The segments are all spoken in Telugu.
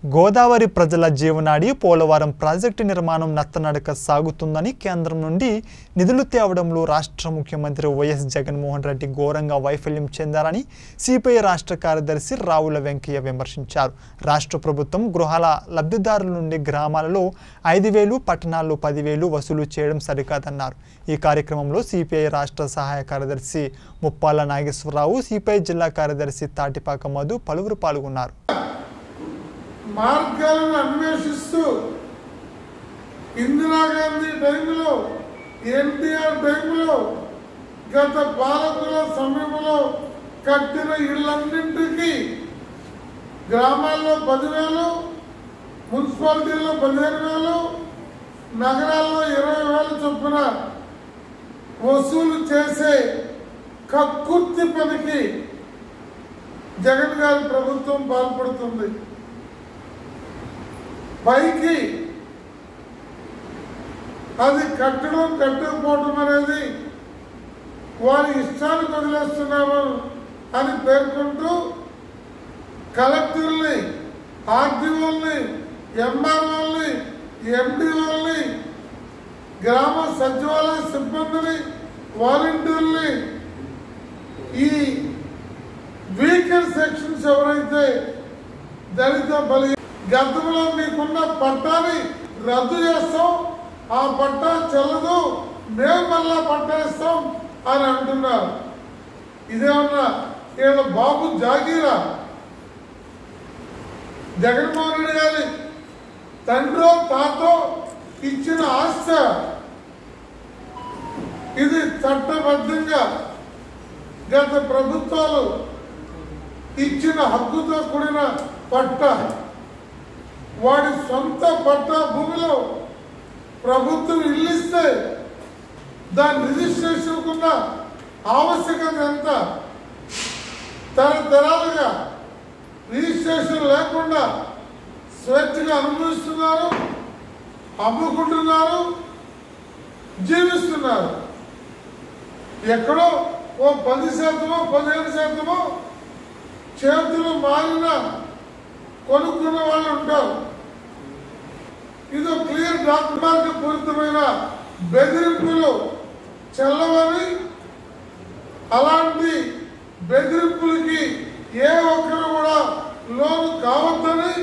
గోదావరి ప్రజల జీవనాడి పోలవరం ప్రాజెక్టు నిర్మాణం నత్తనడక సాగుతుందని కేంద్రం నుండి నిధులు తేవడంలో రాష్ట్ర ముఖ్యమంత్రి వైఎస్ జగన్మోహన్ రెడ్డి ఘోరంగా వైఫల్యం చెందారని సిపిఐ రాష్ట్ర కార్యదర్శి రావుల వెంకయ్య విమర్శించారు రాష్ట్ర ప్రభుత్వం గృహాల లబ్ధిదారుల నుండి గ్రామాలలో ఐదు వేలు పట్టణాల్లో పదివేలు వసూలు చేయడం సరికాదన్నారు ఈ కార్యక్రమంలో సిపిఐ రాష్ట్ర సహాయ కార్యదర్శి ముప్పాల నాగేశ్వరరావు సిపిఐ జిల్లా కార్యదర్శి తాటిపాక మధు పలువురు పాల్గొన్నారు మార్గాలను అన్వేషిస్తూ ఇందిరాగాంధీ టైంలో ఎన్టీఆర్ టైంలో గత పాలకుల సమయంలో కట్టిన ఇళ్ళన్నింటికి గ్రామాల్లో పదివేలు మున్సిపాలిటీల్లో పదిహేను వేలు నగరాల్లో ఇరవై వేలు చొప్పున వసూలు చేసే కక్కుర్తి పనికి జగన్ గారి ప్రభుత్వం పాల్పడుతుంది పైకి అది కట్టడం కట్టకపోవడం అనేది వారి ఇష్టానికి వదిలేస్తున్నాము అని పేర్కొంటూ కలెక్టర్ని ఆర్డీఓల్ని ఎంఆర్ఓల్ని ఎండిఓల్ని గ్రామ సచివాలయ సిబ్బందిని వాలంటీర్ని ఈ వీకర్ సెక్షన్స్ ఎవరైతే దళిత బలి గతంలో మీకున్న పట్టాని రద్దు చేస్తాం ఆ పట్టా చెల్లదు మేము మళ్ళా పట్టా ఇస్తాం అని అంటున్నారు ఇదేమన్నా ఈయన బాబు జాగీరా జగన్మోహన్ రెడ్డి గారి తండ్రో తాతో ఇచ్చిన ఆశ ఇది చట్టబద్ధంగా గత ప్రభుత్వాలు ఇచ్చిన హక్కుతో కూడిన పట్ట వాడి సొంత పట్ట భూమిలో ప్రభుత్వం ఇల్లు ఇస్తే దాని రిజిస్ట్రేషన్ ఉన్న ఆవశ్యకత ఎంత తరతరాలుగా రిజిస్ట్రేషన్ లేకుండా స్వేచ్ఛగా అనుభవిస్తున్నారు అమ్ముకుంటున్నారు జీవిస్తున్నారు ఎక్కడో ఓ పది శాతమో పదిహేను శాతమో చేతులు మారిన కొనుక్కున్న వాళ్ళు ఉంటారు ఇది క్లియర్ డాక్యుమెంట్ పూరితమైన బెదిరింపులు చెల్లవని అలాంటి బెదిరింపులకి ఏ ఒక్కరు కూడా లోను కావద్దని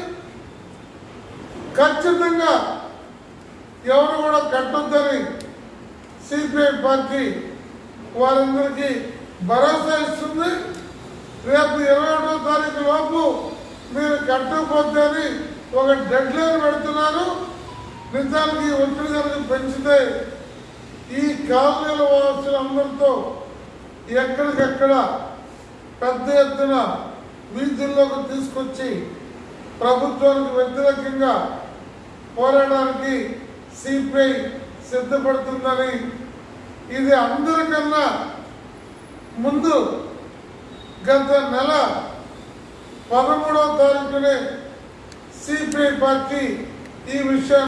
ఖచ్చితంగా ఎవరు కూడా కట్టొద్దని సిపిఐ పార్టీ వారందరికీ భరోసా ఇస్తుంది రేపు ఇరవై ఒకటో తారీఖు లోపు మీరు కట్టకపోతే అని ఒక డెడ్ లైన్ పెడుతున్నారు నిజానికి ఈ ఒత్తిడి కనుక పెంచితే ఈ కాలనీల వాసులందరితో ఎక్కడికెక్కడ పెద్ద ఎత్తున వీధుల్లోకి తీసుకొచ్చి ప్రభుత్వానికి వ్యతిరేకంగా పోరాడడానికి సిపిఐ సిద్ధపడుతుందని ఇది అందరికన్నా ముందు గత నెల పదమూడవ తారీఖునే సిపిఐ పార్టీ ఈ విషయం